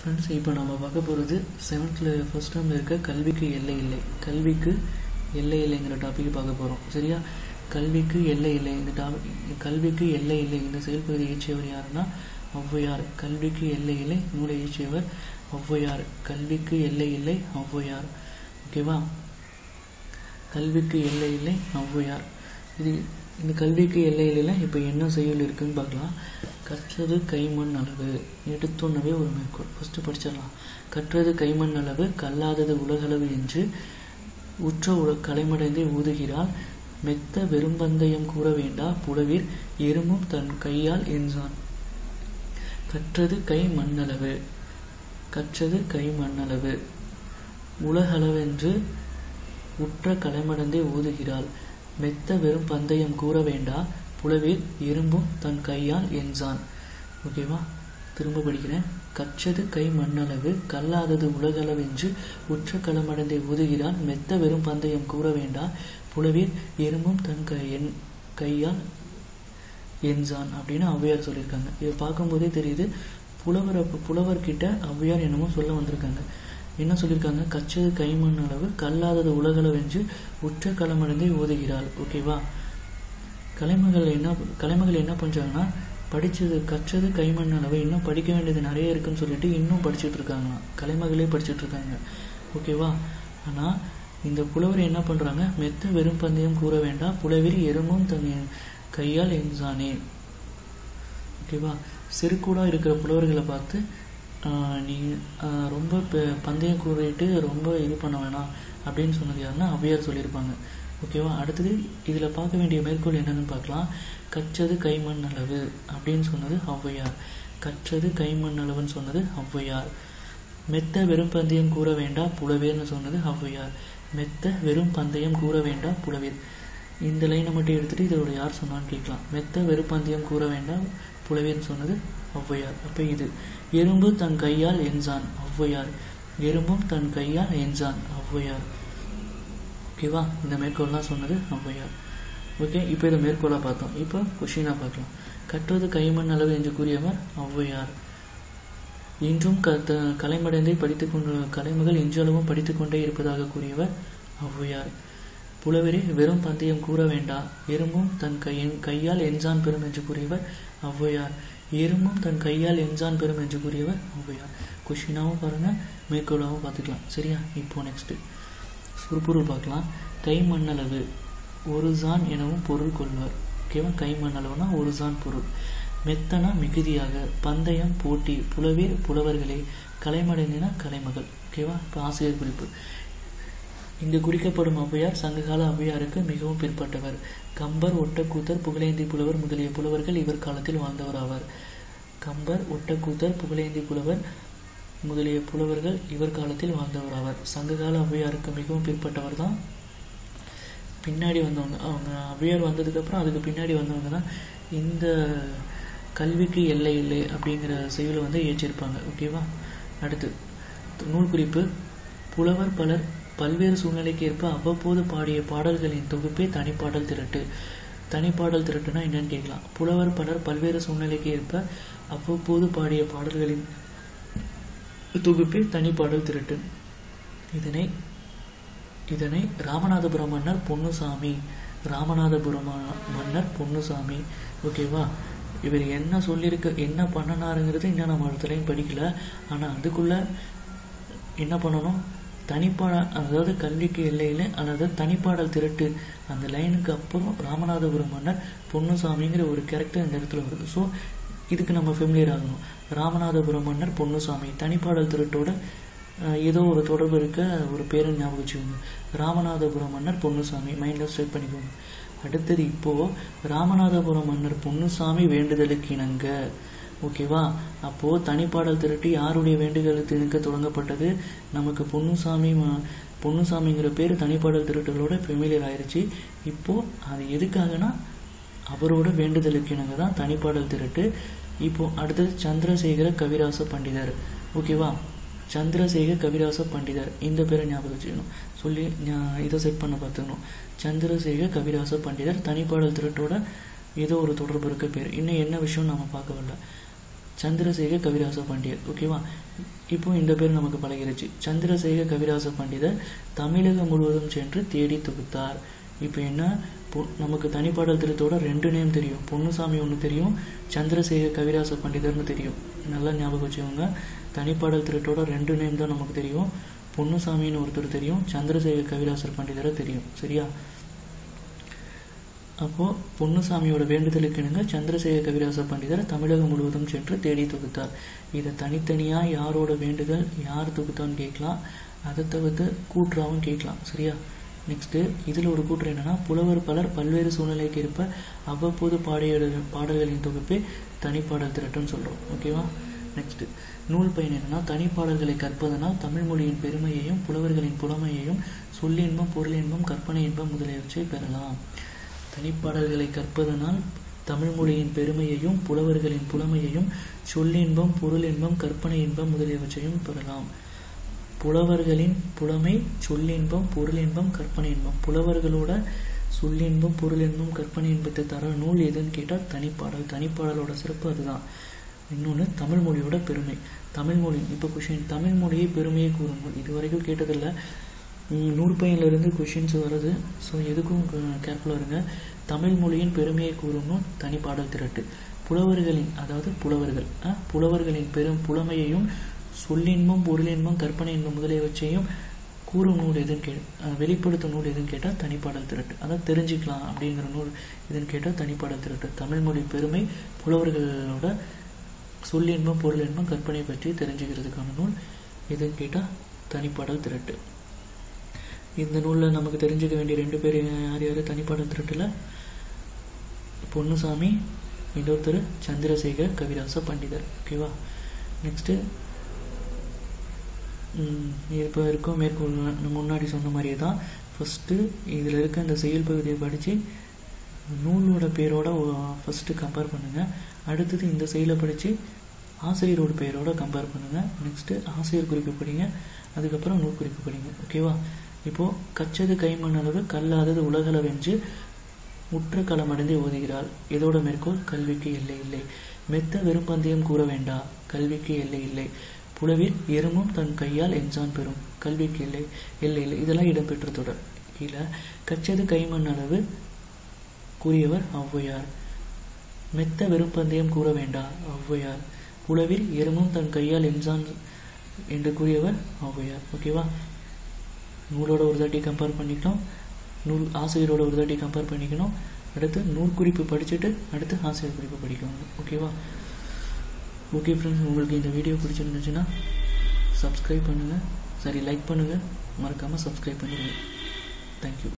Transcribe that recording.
friends இப்போ நம்ம பார்க்க போகிறது செவன்த்தில் ஃபர்ஸ்ட் டேர்மில் இருக்க கல்விக்கு எல்லை இல்லை கல்விக்கு எல்லை இல்லைங்கிற டாபிக் பார்க்க போகிறோம் சரியா கல்விக்கு எல்லை இல்லை இந்த டாபிக் கல்விக்கு எல்லை இல்லை இந்த செயல்பகுதி இயற்றியவர் யாருன்னா ஔவையார் கல்விக்கு எல்லை இல்லை நூலை இயற்றியவர் ஔவையார் கல்விக்கு எல்லை இல்லை ஔவையார் ஓகேவா கல்விக்கு எல்லை இல்லை ஔவையார் இது இந்த கல்விக்கு எல்லை இல்லைல இப்போ என்ன செயல் இருக்குன்னு பார்க்கலாம் கற்றது கைமண் அளவு எடுத்தோன்னவே ஒரு மேற்கோள் ஃபஸ்ட்டு படிச்சிடலாம் கற்றது கைமண் அளவு கல்லாதது உலகளவு என்று உற்ற உல கலைமடைந்தே ஊதுகிறாள் மெத்த வெறும்பந்தயம் கூற வேண்டா புலவீர் எறும்பும் தன் கையால் என்சான் கற்றது கை மண்ணளவு கற்றது கை மண்ணளவு உலகளவென்று உற்ற கலைமடந்தே ஊதுகிறாள் மெத்த வெறும் பந்தயம் கூற வேண்டா புலவீர் எறும்பும் தன் கையால் என்சான் ஓகேவா திரும்ப படிக்கிறேன் கற்றது கை மண்ணளவு கல்லாதது உலகளவென்று உற்ற களமடந்தை ஊதுகிறான் மெத்த வெறும் பந்தயம் கூற வேண்டா புலவீர் எறும்பும் தன் கை என் கையால் என்சான் அப்படின்னு ஔவையார் சொல்லியிருக்காங்க இதை பார்க்கும்போதே தெரியுது புலவர் புலவர்கிட்ட ஔவையார் என்னமோ சொல்ல வந்திருக்காங்க என்ன சொல்லியிருக்காங்க கச்சது கைமண் அளவு கல்லாதது உலகளவென்று உற்ற களமடைந்தே ஓதுகிறாள் ஓகேவா கலைமகள் என்ன கலைமகள் என்ன பண்றாங்கன்னா படிச்சது கற்றது கைமண் அளவு இன்னும் படிக்க வேண்டியது நிறைய இருக்குன்னு சொல்லிட்டு இன்னும் படிச்சுட்டு இருக்காங்களாம் கலைமகளே படிச்சுட்டு இருக்காங்க ஓகேவா ஆனா இந்த புலவர் என்ன பண்றாங்க மெத்த வெறும் பந்தயம் கூற வேண்டாம் புலவர் எறும்பும் தன் கையால் என்சானே ஓகேவா சிறுகூடா இருக்கிற புலவர்களை பார்த்து நீ ரொம்ப பந்தயம் கூறிட்டு ரொம்ப இது பண்ண வேணாம் அப்படின்னு சொன்னது யாருன்னா ஔவையார் சொல்லியிருப்பாங்க ஓகேவா அடுத்தது இதில் பார்க்க வேண்டிய மேற்கோள் என்னன்னு பார்க்கலாம் கற்றது கைமண் அளவு அப்படின்னு சொன்னது ஔவையார் கற்றது கைமண் அளவுன்னு சொன்னது ஔவையார் மெத்த வெறும் பந்தயம் கூற வேண்டாம் புலவேர்னு சொன்னது ஔவையார் மெத்த வெறும் பந்தயம் கூற வேண்டாம் புலவேர் இந்த லைனை மட்டும் எடுத்துட்டு இதோட யார் சொன்னான்னு கேட்கலாம் மெத்த வெறும் பந்தயம் கூற வேண்டாம் புலவேர்னு சொன்னது ஔவையார் அப்போ இது எறும்பு தன் கையால் என்சான் ஔவையார் எறும்பும் தன் கையால் என்சான் ஔவையார் ஓகேவா இந்த மேற்கோள்லாம் சொன்னது ஔவையார் ஓகே இப்போ இதை மேற்கோளாக பார்த்தோம் இப்போ கொஷினாக பார்க்கலாம் கற்றது கைமண் அளவு என்று கூறியவர் ஔவையார் இன்றும் க கலைமடைந்தே படித்துக் கொண்டு கலைமகள் இன்றளவும் படித்துக் கொண்டே இருப்பதாக கூறியவர் ஔவையார் புலவரே வெறும் பந்தயம் கூற வேண்டா எறும்பும் தன் கையின் கையால் என்சான் பெறும் என்று கூறியவர் ஔவையார் எறும்பும் தன் கையால் என்சான் பெறும் என்று கூறியவர் ஔவையார் கொஷினாவும் பாருங்க மேற்கோளாகவும் பார்த்துக்கலாம் சரியா இப்போ நெக்ஸ்ட் சுறுபொருள் பார்க்கலாம் கை மண்ணளவு ஒரு சான் எனவும் பொருள் கொள்வர் ஓகேவா கை மண்ணளவுனா ஒரு சான் பொருள் மெத்தனா மிகுதியாக பந்தயம் போட்டி புலவீர் புலவர்களே கலைமடைந்தினா கலைமகள் ஓகேவா இப்போ ஆசிரியர் குறிப்பு இங்கு குறிக்கப்படும் ஔவையார் சங்ககால ஔவையாருக்கு மிகவும் பிற்பட்டவர் கம்பர் ஒட்டக்கூத்தர் புகழேந்தி புலவர் முதலிய புலவர்கள் இவர் காலத்தில் வாழ்ந்தவர் ஆவார் கம்பர் ஒட்டக்கூத்தர் புகழேந்தி புலவர் முதலிய புலவர்கள் இவர் காலத்தில் வாழ்ந்தவர் ஆவார் சங்ககால ஔவையாருக்கு மிகவும் பிற்பட்டவர் தான் பின்னாடி வந்தவங்க அவங்க ஔவையார் வந்ததுக்கப்புறம் அதுக்கு பின்னாடி வந்தவங்க தான் இந்த கல்விக்கு எல்லை இல்லை அப்படிங்கிற செயலை வந்து ஏற்றிருப்பாங்க ஓகேவா அடுத்து நூல் குறிப்பு புலவர் பலர் பல்வேறு சூழ்நிலைக்கு ஏற்ப அவ்வப்போது பாடிய பாடல்களின் தொகுப்பே தனிப்பாடல் திரட்டு தனிப்பாடல் திரட்டுனா என்னன்னு கேட்கலாம் புலவர் பலர் பல்வேறு சூழ்நிலைக்கு ஏற்ப அவ்வப்போது பாடிய பாடல்களின் தொகுப்பே தனிப்பாடல் திரட்டு இதனை இதனை ராமநாதபுரம் மன்னர் பொன்னுசாமி ராமநாதபுரம் மன்னர் பொன்னுசாமி ஓகேவா இவர் என்ன சொல்லியிருக்க என்ன பண்ணனாருங்கிறது இன்னும் நம்ம இடத்துலையும் படிக்கல ஆனால் அதுக்குள்ள என்ன பண்ணணும் தனிப்பாட அதாவது கல்விக்கு எல்லையில் அதாவது தனிப்பாடல் திரட்டு அந்த லைனுக்கு அப்புறம் ராமநாதபுரம் மன்னர் பொன்னுசாமிங்கிற ஒரு கேரக்டர் இந்த இடத்துல வருது ஸோ இதுக்கு நம்ம ஃபெமிலியர் ஆகணும் ராமநாதபுரம் மன்னர் பொன்னுசாமி தனிப்பாடல் திருட்டோட ஏதோ ஒரு தொடர்பு இருக்க ஒரு பேரை ஞாபகம் வச்சுக்கோங்க ராமநாதபுரம் மன்னர் பொன்னுசாமி மைண்டில் ஸ்ட்ரைட் பண்ணிக்கோங்க அடுத்தது இப்போ ராமநாதபுரம் மன்னர் பொன்னுசாமி வேண்டுதலுக்கு இணங்க ஓகேவா அப்போ தனிப்பாடல் திரட்டி யாருடைய வேண்டுதலுக்கு இணங்க தொடங்கப்பட்டது நமக்கு பொன்னுசாமி பொன்னுசாமிங்கிற பேர் தனிப்பாடல் திருட்டுகளோட ஃபெமிலியர் ஆயிடுச்சு இப்போ அது எதுக்காகனா அவரோட வேண்டுதலுக்கு இணங்க தான் தனிப்பாடல் திரட்டு இப்போ அடுத்தது சந்திரசேகர கவிராச பண்டிதர் ஓகேவா சந்திரசேகர் கவிராச பண்டிதர் இந்த பேரை ஞாபகம் வச்சுக்கணும் சொல்லி இதை செட் பண்ண பார்த்துக்கணும் சந்திரசேகர் கவிராச பண்டிதர் தனிப்பாடல் திரட்டோட ஏதோ ஒரு தொடர்பு இருக்க பேர் இன்னும் என்ன விஷயம் நம்ம பார்க்கவில்லை சந்திரசேகர் கவிராச பண்டிதர் ஓகேவா இப்போ இந்த பேர் நமக்கு பழகிருச்சு சந்திரசேகர் கவிராச பண்டிதர் தமிழகம் முழுவதும் சென்று தேடி தொகுத்தார் இப்போ என்ன பொ- நமக்கு தனிப்பாடல் திருத்தோட ரெண்டு நேம் தெரியும் பொன்னுசாமி ஒன்று தெரியும் சந்திரசேகர் கவிராச பண்டிதர்னு தெரியும் நல்லா ஞாபகம் வச்சுக்கோங்க தனிப்பாடல் திருட்டோட ரெண்டு நேம் தான் நமக்கு தெரியும் பொன்னுசாமின்னு ஒருத்தர் தெரியும் சந்திரசேகர் கவிராசர் பண்டிதரை தெரியும் சரியா அப்போ பொன்னுசாமியோட வேண்டுதலுக்கு இணங்க சந்திரசேகர கவிராச பண்டிதர் தமிழகம் முழுவதும் சென்று தேடி தொகுத்தார் இதை தனித்தனியா யாரோட வேண்டுதல் யார் தொகுத்தான்னு கேட்கலாம் அதை தவிர்த்து கூற்றாவும் கேட்கலாம் சரியா நெக்ஸ்ட் இதுல ஒரு கூற்று என்னன்னா புலவர் பலர் பல்வேறு சூழ்நிலைக்கு ஏற்ப அவ்வப்போது பாடிய பாடல்களின் தொகுப்பே தனிப்பாடல் திரட்டுன்னு சொல்றோம் ஓகேவா நெக்ஸ்ட் நூல் பயன் என்னன்னா தனிப்பாடல்களை கற்பதனால் தமிழ் மொழியின் பெருமையையும் புலவர்களின் புலமையையும் சொல்லின்பம் பொருளின்பம் கற்பனை இன்பம் முதலியவற்றை பெறலாம் தனிப்பாடல்களை கற்பதனால் தமிழ் மொழியின் பெருமையையும் புலவர்களின் புலமையையும் சொல்லின்பம் பொருளின்பம் கற்பனை இன்பம் முதலியவற்றையும் பெறலாம் புலவர்களின் புலமை சொல்லின்பம் பொருளின்பம் கற்பனை இன்பம் புலவர்களோட சொல்லின்பம் பொருளின்பம் கற்பனை இன்பத்தை தர நூல் எதுன்னு கேட்டால் தனிப்பாடல் தனிப்பாடலோட சிறப்பு அதுதான் இன்னொன்று தமிழ் மொழியோட பெருமை தமிழ் மொழி இப்போ கொஷின் தமிழ் மொழியை பெருமையை கூறுங்கள் இது வரைக்கும் கேட்டதில்ல ம், நூற்பயன்ல இருந்து கொஷின்ஸ் வருது ஸோ எதுக்கும் கேர்ஃபுல்லாக இருங்க தமிழ் மொழியின் பெருமையை கூறணும் தனிப்பாடல் திரட்டு புலவர்களின் அதாவது புலவர்கள் அஹ், புலவர்களின் பெரும் புலமையையும் சொல்லின்பம் பொருளின்பம் கற்பனை இன்பம் முதலியவற்றையும் கூறும் நூல் எதுன்னு கே அஹ், வெளிப்படுத்தும் நூல் எதுன்னு கேட்டால் தனிப்பாடல் திரட்டு அதான் தெரிஞ்சுக்கலாம் அப்படிங்கிற நூல் எதுன்னு கேட்டால் தனிப்பாடல் திரட்டு தமிழ் மொழி பெருமை புலவர்களோட சொல்லின்பம் பொருளின்பம் கற்பனை பற்றி தெரிஞ்சுக்கிறதுக்கான நூல் எதுன்னு கேட்டால் தனிப்பாடல் திரட்டு இந்த நூலில் நமக்கு தெரிஞ்சுக்க வேண்டிய ரெண்டு பேர் யார் யார் தனிப்பாடல் திரட்டில் பொன்னுசாமி இன்னொருத்தர் சந்திரசேகர் கவிராச பண்டிதர் ஓகேவா நெக்ஸ்ட்டு இப்போ இருக்கும் மேற்கோள் நான் முன்னாடி சொன்ன மாதிரியே தான் ஃபஸ்ட்டு இதில் இருக்க இந்த செயல் பகுதியை படித்து நூலோட பேரோட ஃபஸ்ட்டு கம்பேர் பண்ணுங்கள் அடுத்தது இந்த செயலை படித்து ஆசிரியரோட பேரோட கம்பேர் பண்ணுங்கள் நெக்ஸ்ட்டு ஆசிரியர் குறிப்பு படிங்க அதுக்கப்புறம் நூல் குறிப்பு படிங்க ஓகேவா இப்போது கச்சது கைமண் அளவு கல்லாதது உலகளவென்று உற்ற களமடைந்து ஓதுகிறாள் இதோட மேற்கோள் கல்விக்கு எல்லை இல்லை மெத்த வெறும்பந்தயம் கூற வேண்டா கல்விக்கு எல்லை இல்லை புலவில் எறும்பும் தன் கையால் எஞ்சான் பெறும் கல்விக்கு இல்லை எல்லை இல்லை இதெல்லாம் இடம்பெற்ற தொடர் கீழே கச்சது கைமண் அளவு கூறியவர் ஔவையார் மெத்த வெறும்பந்தயம் கூற வேண்டா ஔவையார் புலவில் எறும்பும் தன் கையால் எஞ்சான் என்று கூறியவர் ஔவையார் ஓகேவா நூலோட ஒரு தாட்டி கம்பேர் பண்ணிக்கணும் நூல் ஆசிரியரோட ஒரு தாட்டி கம்பேர் பண்ணிக்கணும் அடுத்து நூல் குறிப்பு படிச்சுட்டு அடுத்து ஆசிரியர் குறிப்பு படிக்கணும் ஓகேவா ஓகே ஃப்ரெண்ட்ஸ் உங்களுக்கு இந்த வீடியோ பிடிச்சிருந்துச்சுன்னா சப்ஸ்கிரைப் பண்ணுங்கள் சரி லைக் பண்ணுங்கள் மறக்காமல் சப்ஸ்கிரைப் பண்ணிடுங்க தேங்க்யூ